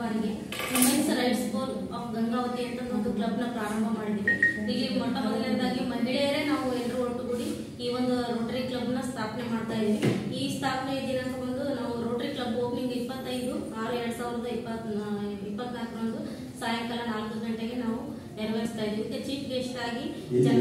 ಬಾರಿಗೆ women's rights for of Gangavathi ಅಂತ ಒಂದು ಕ್ಲಬ್ನ ಪ್ರಾರಂಭ ಮಾಡಿದ್ದೀವಿ ಇಲ್ಲಿ ಮೊಟ್ಟ ಮೊದಲನೇದಾಗಿ ಮಹಿಳೆಯರೇ ನಾವು ಎಲ್ಲರೂ ಒಟ್ಟುಗೂಡಿ ಈ ಒಂದು ರೋಟರಿ ಕ್ಲಬ್ನ ಸ್ಥಾಪನೆ ಮಾಡ್ತಾ ಇದ್ದೀವಿ ಈ ಸ್ಥಾಪನೆ ದಿನಾಂಕ ಬಂದು ನಾವು ರೋಟರಿ ಕ್ಲಬ್ ಓಪನಿಂಗ್ ಇಪ್ಪತ್ತೈದು ಆರು ಎರಡ್ ಸಾವಿರದ ಇಪ್ಪತ್ ಇಪ್ಪತ್ನಾಲ್ಕರಂದು ಸಾಯಂಕಾಲ ನಾಲ್ಕು ಗಂಟೆಗೆ ನಾವು ನೆರವೇರಿಸ್ತಾ ಇದ್ದೀವಿ ಇದಕ್ಕೆ ಚೀಫ್ ಗೆಸ್ಟ್ ಆಗಿ ಜನ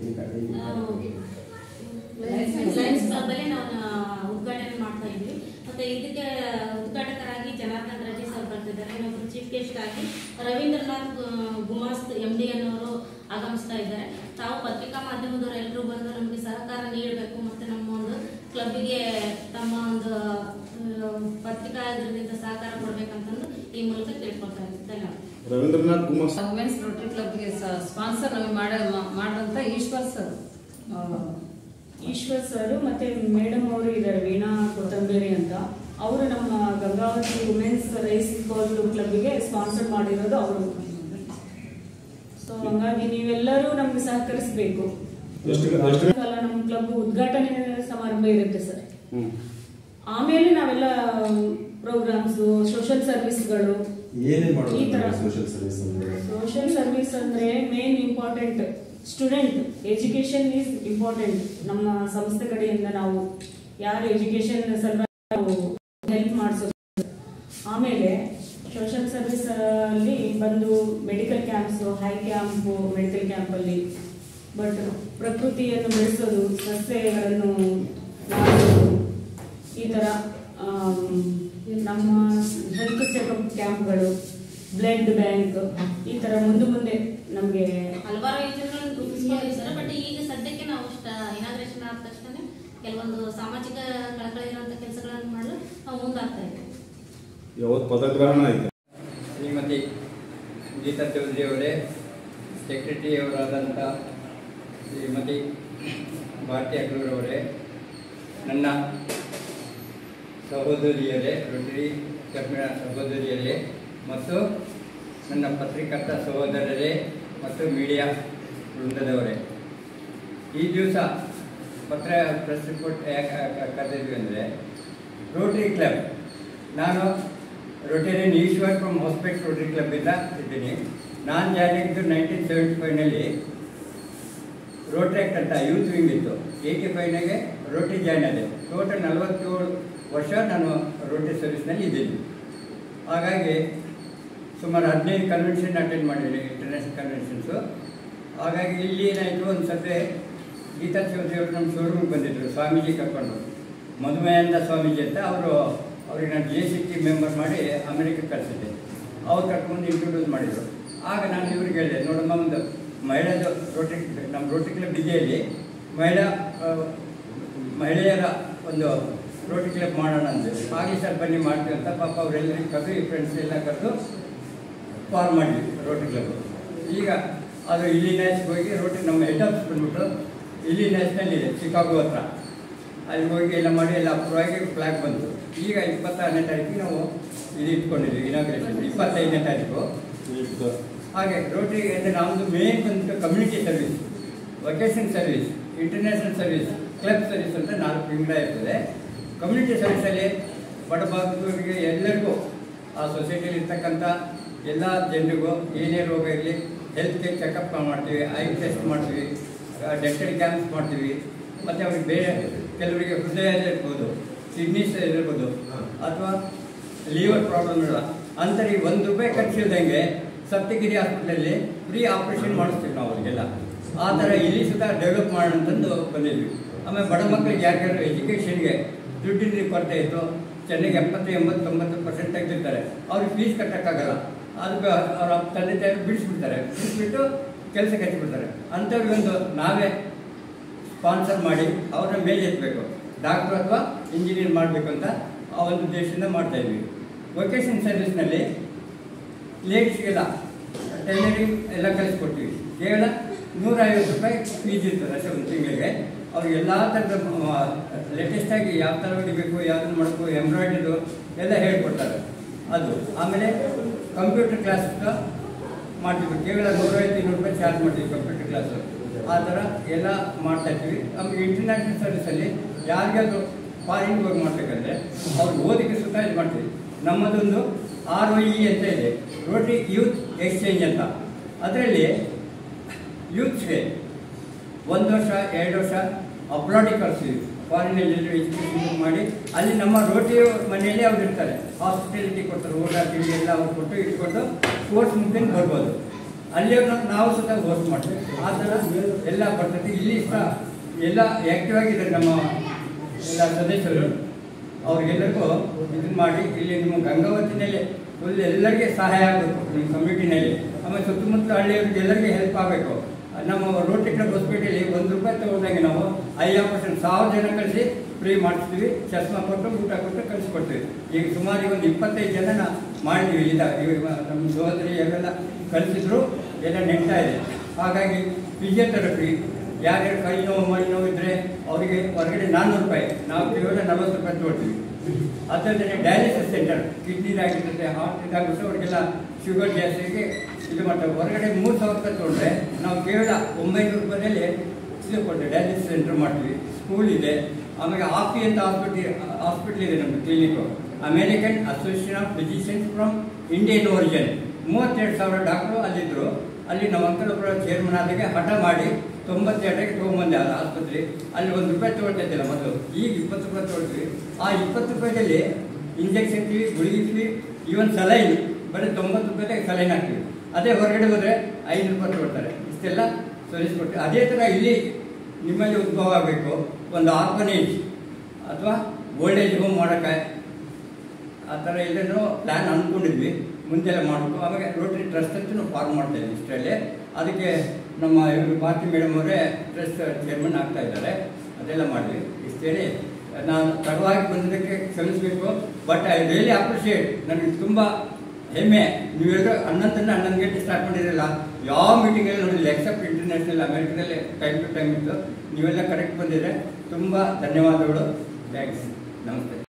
ಲಯನ್ಸ್ ಕ್ಲಬ್ ಅಲ್ಲಿ ನಾವು ಆ, ಉದ್ಘಾಟನೆ ಮಾಡ್ತಾ ಇದ್ವಿ ಮತ್ತೆ ಇದಕ್ಕೆ ಉದ್ಘಾಟಕರಾಗಿ ಜನಾರ್ದನ್ ರೆಡ್ಡಿ ಸರ್ ಬರ್ತಿದ್ದಾರೆ ಇನ್ನೊಬ್ರು ಚೀಫ್ ಗೆಸ್ಟ್ ಆಗಿ ರವೀಂದ್ರನಾಥ್ ಆ, ಗುಮಾಸ್ತ್ ಎಂ ಡಿ ಅನ್ನೋರು ಆಗಮಿಸ್ತಾ ಇದ್ದಾರೆ ತಾವು ಪತ್ರಿಕಾ ಮಾಧ್ಯಮದವರು ಎಲ್ಲರೂ ಬಂದು ನಮಗೆ ಸಹಕಾರ ನೀಡಬೇಕು ಮತ್ತೆ ನಮ್ಮ ಒಂದು ಕ್ಲಬ್ಬಿಗೆ ತಮ್ಮ ಒಂದು ಆ, ಪತ್ರಿಕಾ ಇದರಿಂದ ಸಹಕಾರ ಕೊಡ್ಬೇಕಂತಂದು ಈ ಮೂಲಕ ಕೇಳ್ಕೊಳ್ತಾ ಇದ್ದೀನಿ ಧನ್ಯವಾದ ರವೀಂದ್ರನಾಥ್ ಕುಮಾರ್ ವುಮೆನ್ಸ್ ರೋಟರಿ ಕ್ಲಬ್ಗೆ ಸ್ಪಾನ್ಸರ್ ನಮಗೆ ಮಾಡ ಮಾಡಿದಂಥ ಈಶ್ವರ್ ಸರ್ ಈಶ್ವರ್ ಸರ್ ಮತ್ತೆ ಮೇಡಮ್ ಅವರು ಇದ್ದಾರೆ ವೀಣಾ ಕೊತ್ತಂಬೇರಿ ಅಂತ ಅವರು ನಮ್ಮ ಗಂಗಾವತಿ ವುಮೆನ್ಸ್ ರೈಸ್ ಬಾಲ್ ಕ್ಲಬ್ಗೆ ಸ್ಪಾನ್ಸರ್ ಮಾಡಿರೋದು ಅವರು ಸೊ ಹಂಗಾಗಿ ನೀವೆಲ್ಲರೂ ನಮ್ಗೆ ಸಹಕರಿಸಬೇಕು ಎಷ್ಟು ಎಷ್ಟು ಕಾಲ ನಮ್ಮ ಕ್ಲಬ್ ಉದ್ಘಾಟನೆ ಸಮಾರಂಭ ಇರುತ್ತೆ ಸರ್ ಹ್ಮ್. ಆಮೇಲೆ ನಾವೆಲ್ಲ ಪ್ರೋಗ್ರಾಮ್ಸ್ ಸೋಷಿಯಲ್ ಸರ್ವಿಸ್ಗಳು ಏನೇನ್ ಈ ತರ ಮಾಡೋದು ಸೋಷಿಯಲ್ ಸರ್ವಿಸ್ ಅಂದ್ರೆ ಸೋಷಿಯಲ್ ಸರ್ವಿಸ್ ಅಂದ್ರೆ main important student education is important ನಮ್ಮ ಸಂಸ್ಥೆ ಕಡೆಯಿಂದ ನಾವು ಯಾರು ಎಜುಕೇಶನ್ ಸಲುವಾಗಿ ಹೆಲ್ಪ್ ಮಾಡಿಸೋದು ಆಮೇಲೆ ಸೋಷಿಯಲ್ ಸರ್ವಿಸ್ ಅಲ್ಲಿ ಬಂದು medical camps eye camp medical camp ಅಲ್ಲಿ ಬಟ್ ಪ್ರಕೃತಿಯನ್ನು ಬೆಳೆಸೋದು ಸಸ್ಯಗಳನ್ನು ಮಾಡೋದು ಈ ತರ ಆಮ್, ನಮ್ಮ ಹೆಲ್ತ್ ಚೆಕಪ್ ಕ್ಯಾಂಪ್ಗಳು ಬ್ಲಡ್ ಬ್ಯಾಂಕ್ ಈ ತರ ಮುಂದೆ ಮುಂದೆ ನಮಗೆ ಹಲವಾರು ಯೋಜನೆಗಳನ್ನು ರೂಪಿಸ್ಕೊಂಡಿದ್ದೀವಿ ಸರ್ ಬಟ್ ಈಗ ಸದ್ಯಕ್ಕೆ ನಾವು ಇನಾಗ್ರೇಷನ್ ಆದ ತಕ್ಷಣ ಕೆಲವೊಂದು ಸಾಮಾಜಿಕ ಕಳಕಳಿ ಇರುವಂತ ಕೆಲಸಗಳನ್ನು ಮಾಡಲು ನಾವು ಮುಂದಾಗ್ತಾ ಇದ್ದೀವಿ ಯಾವತ್ತು ಪದಗ್ರಹಣ ಐತೆ ಶ್ರೀಮತಿ ಗೀತಾ ಚೌಧರಿ ಅವರೇ ಸೆಕ್ರೆಟರಿಯವರಾದಂಥ ಶ್ರೀಮತಿ ಭಾರತಿ ಅಗ್ರೂರವರೇ ನನ್ನ ಸಹೋದರಿಯರೇ ರೋಟರಿ ಕ್ಲಬ್ನ ಸಹೋದರಿಯರೇ ಮತ್ತು ನನ್ನ ಪತ್ರಿಕರ್ತ ಸಹೋದರರೇ ಮತ್ತು ಮೀಡಿಯಾ ವೃಂದದವರೇ ಈ ದಿವಸ ಪತ್ರ ಪ್ರೆಸ್ ರಿಪೋರ್ಟ್ ಯಾಕೆ ಕರೆದಿದ್ವಿ ಅಂದರೆ ರೋಟರಿ ಕ್ಲಬ್ ನಾನು Rotarian Eshwar from Hospet rotary ಕ್ಲಬ್ಬಿಂದ ಇದ್ದೀನಿ ನಾನು ಜಾಯ್ನ್ ಆಗಿದ್ದು ನೈನ್ಟೀನ್ ಸೆವೆಂಟಿ ಫೈವ್ನಲ್ಲಿ ರೋಟ್ರಾಕ್ಟ್ ಅಂತ ಯೂತ್ ವಿಂಗ್ ಇತ್ತು ಏಯ್ಟಿ ಫೈವ್ನಾಗೆ ರೋಟರಿ ಜಾಯ್ನ್ ಆದೆ ಟೋಟಲ್ ನಲವತ್ತೇಳು ವರ್ಷ ನಾನು ರೋಟರಿ ಸರ್ವಿಸ್ನಲ್ಲಿ ಇದ್ದೀನಿ ಹಾಗಾಗಿ ಸುಮಾರು ಹದಿನೈದು ಕನ್ವೆನ್ಷನ್ ಅಟೆಂಡ್ ಮಾಡಿದ್ದೀನಿ ಇಂಟರ್ನ್ಯಾಷನಲ್ ಕನ್ವೆನ್ಷನ್ಸು ಹಾಗಾಗಿ ಇಲ್ಲಿ ಏನಾಯಿತು ಒಂದು ಸತಿ ಗೀತಾ ಚೌಧರಿ ಅವರು ನಮ್ಮ ಶೋರೂಮಿಗೆ ಬಂದಿದ್ದರು ಸ್ವಾಮೀಜಿ ಕರ್ಕೊಂಡು ಮಧುಮೇಹಾನಂದ ಸ್ವಾಮೀಜಿ ಅಂತ ಅವರು ಅವ್ರಿಗೆ ನಾನು ಜಿ ಸಿ ಟಿ ಮೆಂಬರ್ ಮಾಡಿ ಅಮೆರಿಕಕ್ಕೆ ಕಳಿಸಿದ್ದೆ ಅವ್ರು ಕರ್ಕೊಂಡು ಇಂಟ್ರೊಡ್ಯೂಸ್ ಮಾಡಿದರು ಆಗ ನಾನು ಇವ್ರಿಗೆ ಹೇಳಿದೆ ನೋಡಮ್ಮ ಒಂದು ಮಹಿಳಾದು ರೋಟರಿ ನಮ್ಮ ರೋಟರಿ ಕ್ಲಬ್ ವಿಜಯಲ್ಲಿ ಮಹಿಳಾ ಆ, ಮಹಿಳೆಯರ ಒಂದು ರೋಟರಿ ಕ್ಲಬ್ ಮಾಡೋಣ ಅಂದೆ ಹಾಗೆ ಸರ್ ಬನ್ನಿ ಮಾಡ್ತೀವಿ ಅಂತ ಪಾಪ ಅವರೆಲ್ಲರಿಗೆ ಕರೆದು ಈ ಫ್ರೆಂಡ್ಸ್ ಎಲ್ಲ ಕರೆದು ಫಾರ್ಮ್ ಮಾಡಿದ್ವಿ ರೋಟರಿ ಕ್ಲಬ್ ಈಗ ಅದು ಇಲಿನಾಯ್ಸ್ಗೆ ಹೋಗಿ ರೋಟರಿ ನಮ್ಮ ಹೆಡ್ ಆಫೀಸ್ ಬಂದ್ಬಿಟ್ಟು ಇಲಿನಾಯ್ಸ್ನಲ್ಲಿ ಇದೆ ಚಿಕಾಗೋ ಹತ್ರ ಅಲ್ಲಿ ಹೋಗಿ ಎಲ್ಲ ಮಾಡಿ ಎಲ್ಲ ಅಪ್ರೂವ್ ಆಗಿ ಫ್ಲಾಗ್ ಬಂತು ಈಗ ಇಪ್ಪತ್ತಾರನೇ ತಾರೀಕಿಗೆ ನಾವು ಇದು ಇಟ್ಕೊಂಡಿದ್ವಿ ಇನಾಗ್ರೇಷನ್ ಇಪ್ಪತ್ತೈದನೇ ತಾರೀಕು ಹಾಗೆ ರೋಟರಿ ಅಂದರೆ ನಮ್ಮದು ಮೇನ್ ಬಂದ್ಬಿಟ್ಟು community service vocation service international service club service ಅಂತ ನಾಲ್ಕು ವಿಂಗಡ ಇರ್ತದೆ ಕಮ್ಯುನಿಟಿ ಸರ್ವಿಸಲ್ಲಿ ಬಡಬಾಗದವರಿಗೆ ಎಲ್ಲರಿಗೂ ಆ ಸೊಸೈಟಿಯಲ್ಲಿ ಇರ್ತಕ್ಕಂಥ ಎಲ್ಲ ಜನರಿಗೂ ಏನೇ ರೋಗ ಇರಲಿ ಹೆಲ್ತ್ ಕೇರ್ ಚೆಕಪ್ ಮಾಡ್ತೀವಿ ಐ ಟೆಸ್ಟ್ ಮಾಡ್ತೀವಿ ಡೆಂಟಲ್ ಕ್ಯಾಂಪ್ಸ್ ಮಾಡ್ತೀವಿ ಮತ್ತು ಅವ್ರಿಗೆ ಬೇರೆ ಕೆಲವರಿಗೆ ಹೃದಯ ಇರ್ಬೋದು ಕಿಡ್ನೀಸ್ ಇರ್ಬೋದು ಅಥವಾ ಲಿವರ್ ಪ್ರಾಬ್ಲಮ್ ಇಲ್ಲ ಅಂಥವ್ರಿಗೆ ಒಂದು ರೂಪಾಯಿ ಖರ್ಚಿಲ್ದಂಗೆ ಸಪ್ತಗಿರಿ ಹಾಸ್ಪಿಟಲಲ್ಲಿ ಫ್ರೀ ಆಪರೇಷನ್ ಮಾಡಿಸ್ತೀವಿ ನಾವು ಅವರಿಗೆಲ್ಲ ಆ ಥರ ಇಲ್ಲಿ ಸುತ್ತ ಡೆವಲಪ್ ಮಾಡೋಣ ಅಂತಂದು ಬಂದಿದ್ವಿ ಆಮೇಲೆ ಬಡ ಮಕ್ಕಳಿಗೆ ಯಾರ್ಯಾರು ಎಜುಕೇಷನ್ಗೆ ದುಡ್ಡಿನ ಕೊರತೆ ಇತ್ತು ಚೆನ್ನಾಗಿ ಎಪ್ಪತ್ತು ಎಂಬತ್ತು ತೊಂಬತ್ತು ಪರ್ಸೆಂಟ್ ತೆಗೆದಿರ್ತಾರೆ ಅವ್ರಿಗೆ ಫೀಸ್ ಕಟ್ಟೋಕ್ಕಾಗಲ್ಲ ಅದಕ್ಕೆ ಅವ್ರ ತಂದೆ ತಾಯಿ ಬಿಡಿಸ್ಬಿಡ್ತಾರೆ ಬಿಡಿಸ್ಬಿಟ್ಟು ಕೆಲಸಕ್ಕೆ ಹಚ್ಚಿಬಿಡ್ತಾರೆ ಅಂಥವ್ರಿಗೊಂದು ನಾವೇ ಸ್ಪಾನ್ಸರ್ ಮಾಡಿ ಅವ್ರನ್ನ ಮೇಲೆ ಎತ್ತಬೇಕು ಡಾಕ್ಟ್ರು ಅಥವಾ ಇಂಜಿನಿಯರ್ ಮಾಡಬೇಕು ಅಂತ ಆ ಒಂದು ಉದ್ದೇಶದಿಂದ ಮಾಡ್ತಾ ಇದ್ವಿ ವೊಕೇಶನ್ ಸರ್ವಿಸ್ನಲ್ಲಿ ಲೇಡೀಸ್ಗೆಲ್ಲ ಟೈಲರಿಂಗ್ ಎಲ್ಲ ಕಲಿಸ್ಕೊಡ್ತೀವಿ ಕೇವಲ ನೂರ ಐವತ್ತು ರೂಪಾಯಿ ಫೀಸ್ ಇರ್ತದೆ ಅಷ್ಟೇ ಒಂದು ತಿಂಗಳಿಗೆ ಅವ್ರಿಗೆ ಎಲ್ಲ ಥರದ ಲೇಟೆಸ್ಟಾಗಿ ಯಾವ ಥರ ಹೊಡಿಬೇಕು ಯಾವ್ದನ್ನು ಮಾಡಬೇಕು ಎಂಬ್ರಾಯ್ಡ್ರಿದು ಎಲ್ಲ ಹೇಳ್ಕೊಡ್ತಾರೆ ಅದು ಆಮೇಲೆ ಕಂಪ್ಯೂಟರ್ ಕ್ಲಾಸ್ ಮಾಡ್ತೀವಿ ಕೇವಲ ನೂರೈವತ್ತು ಇನ್ನೂರು ರೂಪಾಯಿ ಚಾರ್ಜ್ ಮಾಡ್ತೀವಿ ಕಂಪ್ಯೂಟರ್ ಕ್ಲಾಸು ಆ ಥರ ಎಲ್ಲ ಮಾಡ್ತಾ ಇರ್ತೀವಿ ಆಮೇಲೆ ಇಂಟರ್ನ್ಯಾಷನಲ್ ಸರ್ವಿಸಲ್ಲಿ ಯಾರಿಗಾದ್ರು ಫಾರಿನ್ಗೆ ಹೋಗಿ ಮಾಡ್ಬೇಕಂದ್ರೆ ಅವ್ರಿಗೆ ಓದಿಗೆ ಸುತ್ತ ಇದು ಮಾಡ್ತೀವಿ ನಮ್ಮದೊಂದು ಆರ್ ಒ ಇ ಅಂತ ಇದೆ ರೋಟರಿ ಯೂತ್ ಎಕ್ಸ್ಚೇಂಜ್ ಅಂತ ಅದರಲ್ಲಿ ಯೂತ್ಸ್ಗೆ ಒಂದು ವರ್ಷ ಎರಡು ವರ್ಷ ಅಬ್ರಾಡಿಗೆ ಕಳಿಸ್ತೀವಿ ಫಾರಿನಲ್ಲಿ ಎಜುಕೇಷನ್ ಮಾಡಿ ಅಲ್ಲಿ ನಮ್ಮ ರೋಟಿ ಮನೆಯಲ್ಲಿ ಅವ್ರು ಇರ್ತಾರೆ ಹಾಸ್ಪಿಟಾಲಿಟಿ ಕೊಡ್ತಾರೆ ಊಟ ತಿಂಡಿ ಎಲ್ಲ ಅವ್ರು ಕೊಟ್ಟು ಇಟ್ಕೊಂಡು ಸ್ಪೋರ್ಟ್ಸ್ ಮುಖೇನ ಬರ್ಬೋದು ಅಲ್ಲಿ ಅವ್ರನ್ನ ನಾವು ಸಹ ಹೋಸ್ಟ್ ಮಾಡ್ತೀವಿ ಆ ಥರ ಎಲ್ಲ ಬರ್ತದೆ ಇಲ್ಲಿ ಸಹ ಎಲ್ಲ ಆ್ಯಕ್ಟಿವ್ ಆಗಿದ್ದಾರೆ ನಮ್ಮ ಎಲ್ಲ ಸದಸ್ಯರು ಅವ್ರಿಗೆಲ್ಲರಿಗೂ ಇದನ್ನ ಮಾಡಿ ಇಲ್ಲಿ ನಿಮ್ಮ ಗಂಗಾವತಿನಲ್ಲಿ ಫುಲ್ ಎಲ್ಲರಿಗೆ ಸಹಾಯ ಆಗಬೇಕು ನಿಮ್ಮ ಕಮ್ಯುನಿಟಿನಲ್ಲಿ ಆಮೇಲೆ ಸುತ್ತಮುತ್ತ ಹಳ್ಳಿಯವ್ರಿಗೆ ಎಲ್ಲರಿಗೆ ಹೆಲ್ಪ್ ಆಗಬೇಕು ನಮ್ಮ ರೋಟಿ ಕ್ಲಬ್ ಹಾಸ್ಪಿಟಲ್ ಒಂದು ರೂಪಾಯಿ ತಗೊಂಡಾಗ ನಾವು ಐವತ್ತು ಪರ್ಸೆಂಟ್ ಸಾವಿರ ಜನ ಕಳಿಸಿ ಫ್ರೀ ಮಾಡಿಸ್ತೀವಿ ಚಸ್ಮಾ ಕೊಟ್ಟು ಊಟ ಕೊಟ್ಟು ಕಳಿಸ್ಕೊಡ್ತೀವಿ ಈಗ ಸುಮಾರು ಒಂದು ಇಪ್ಪತ್ತೈದು ಜನ ನಾ- ಮಾಡಿದ್ದೀವಿ ಇಲ್ಲಿಂದ ಈಗ ನಮ್ಮ ಸಹೋದರಿ ಎಲ್ಲ ಕಳಿಸಿದ್ರು ಎಲ್ಲ ನೆಗ್ತಾ ಇದೆ ಹಾಗಾಗಿ ಫಿಸಿಯೋಥೆರಪಿ ಯಾರ್ಯಾರು ಕೈ ನೋವು ಮೈ ನೋವು ಇದ್ರೆ ಅವರಿಗೆ ಹೊರಗಡೆ ನಾನ್ನೂರು ರೂಪಾಯಿ ನಾವು ಕೇವಲ ನಲವತ್ತು ರೂಪಾಯಿ ತೊಗೊಳ್ತೀವಿ ಅದಲ್ಲದೆ ಡಯಾಲಿಸಿಸ್ ಸೆಂಟರ್ ಕಿಡ್ನಿ ಆಗಿರ್ತದೆ ಹಾರ್ಟ್ ಇದಾಗುತ್ತೆ ಅವರಿಗೆಲ್ಲ ಶುಗರ್ ಜಾಸ್ತಿಗೆ ಇದು ಮಾಡ್ತಾರೆ ಹೊರಗಡೆ ಮೂರು ಸಾವಿರ ರೂಪಾಯಿ ತೊಗೊಂಡ್ರೆ ನಾವು ಕೇವಲ ಒಂಬೈನೂರು ರೂಪಾಯಿನಲ್ಲಿ ಇದು ಕೊಟ್ಟೆ ಡಯಾಲಿಸಿಸ್ ಸೆಂಟರ್ ಮಾಡ್ತೀವಿ ಸ್ಕೂಲ್ ಇದೆ ಆಮೇಲೆ ಆಪಿ ಅಂತ ಹಾಸ್ಪಿಟಲ್ ಹಾಸ್ಪಿಟಲ್ ಇದೆ ನಮ್ಮದು clinic American association of physicians from Indian origin ಮೂವತ್ತೆರಡು ಸಾವಿರ ಡಾಕ್ಟ್ರು ಅಲ್ಲಿದ್ದರು ಅಲ್ಲಿ ನಮ್ಮ ಅಂಕಲ್ ಒಬ್ಬರ ಚೇರ್ಮನ್ ಆದಾಗೆ ಹಠ ಮಾಡಿ ತೊಂಬತ್ತೆರಡಕ್ಕೆ ತೊಗೊಂಬಂದೆ ಅದು ಆಸ್ಪತ್ರೆ ಅಲ್ಲಿ ಒಂದು ರೂಪಾಯಿ ತೊಗೊಳ್ತಾ ಇದ್ದಿಲ್ಲ ಮೊದಲು ಈಗ ಇಪ್ಪತ್ತು ರೂಪಾಯಿ ತೊಗೊಳ್ತೀವಿ ಆ ಇಪ್ಪತ್ತು ರೂಪಾಯಿದಲ್ಲಿ ಇಂಜೆಕ್ಷನ್ ಫ್ರೀ ಗುಳಿಗೆ ಫ್ರೀ ಈವನ್ ಸಲೈನ್ ಬರೀ ತೊಂಬತ್ತು ರೂಪಾಯಿದಾಗ ಸಲೈನ್ ಹಾಕ್ತೀವಿ ಅದೇ ಹೊರಗಡೆ ಹೋದರೆ ಐದು ರೂಪಾಯಿ ತೊಗೊಳ್ತಾರೆ ಇಷ್ಟೆಲ್ಲ ತೋರಿಸ್ಕೊಟ್ಟು ಅದೇ ಥರ ಇಲ್ಲಿ ನಿಮ್ಮಲ್ಲಿ ಉದ್ಭವ ಆಗಬೇಕು ಒಂದು ಆರ್ಫನೇಜ್ ಅಥವಾ ಓಲ್ಡ್ ಏಜ್ ಹೋಮ್ ಮಾಡೋಕ್ಕೆ ಆ ಥರ ಎಲ್ಲನೂ ಪ್ಲ್ಯಾನ್ ಅಂದ್ಕೊಂಡಿದ್ವಿ ಮುಂದೆಲ್ಲ ಮಾಡಬೇಕು ಆಮೇಲೆ ರೋಟರಿ ಟ್ರಸ್ಟ್ ಅಂತ ನಾವು ಫಾರ್ಮ್ ಮಾಡ್ತಾ ಇದ್ವಿ ಇಷ್ಟರಲ್ಲೇ ಅದಕ್ಕೆ ನಮ್ಮ ಇವರು ಭಾರತಿ ಮೇಡಮ್ ಅವರೇ ಟ್ರಸ್ಟ್ ಚೇರ್ಮನ್ ಆಗ್ತಾ ಇದ್ದಾರೆ ಅದೆಲ್ಲ ಮಾಡಿದ್ವಿ ಇಷ್ಟೇಳಿ ನಾನು ತಡವಾಗಿ ಬಂದಿದ್ದಕ್ಕೆ ಕ್ಷಮಿಸಬೇಕು ಬಟ್ ಐ ರಿಯಲಿ ಅಪ್ರಿಷಿಯೇಟ್ ನನಗೆ ತುಂಬ ಹೆಮ್ಮೆ ನೀವೆಲ್ಲರೂ ಹನ್ನೊಂದರಿಂದ ಹನ್ನೊಂದು ಗಂಟೆ ಸ್ಟಾರ್ಟ್ ಮಾಡಿರಲ್ಲ ಯಾವ ಮೀಟಿಂಗಲ್ಲಿ ನೋಡಿಲ್ಲ ಎಕ್ಸೆಪ್ಟ್ ಇಂಟರ್ನ್ಯಾಷನಲ್ ಅಮೆರಿಕದಲ್ಲಿ ಟೈಮ್ ಟು ಟೈಮ್ ಇತ್ತು ನೀವೆಲ್ಲ ಕರೆಕ್ಟ್ ಬಂದಿದ್ರೆ ತುಂಬ ಧನ್ಯವಾದಗಳು ಥ್ಯಾಂಕ್ಸ್ ನಮಸ್ತೆ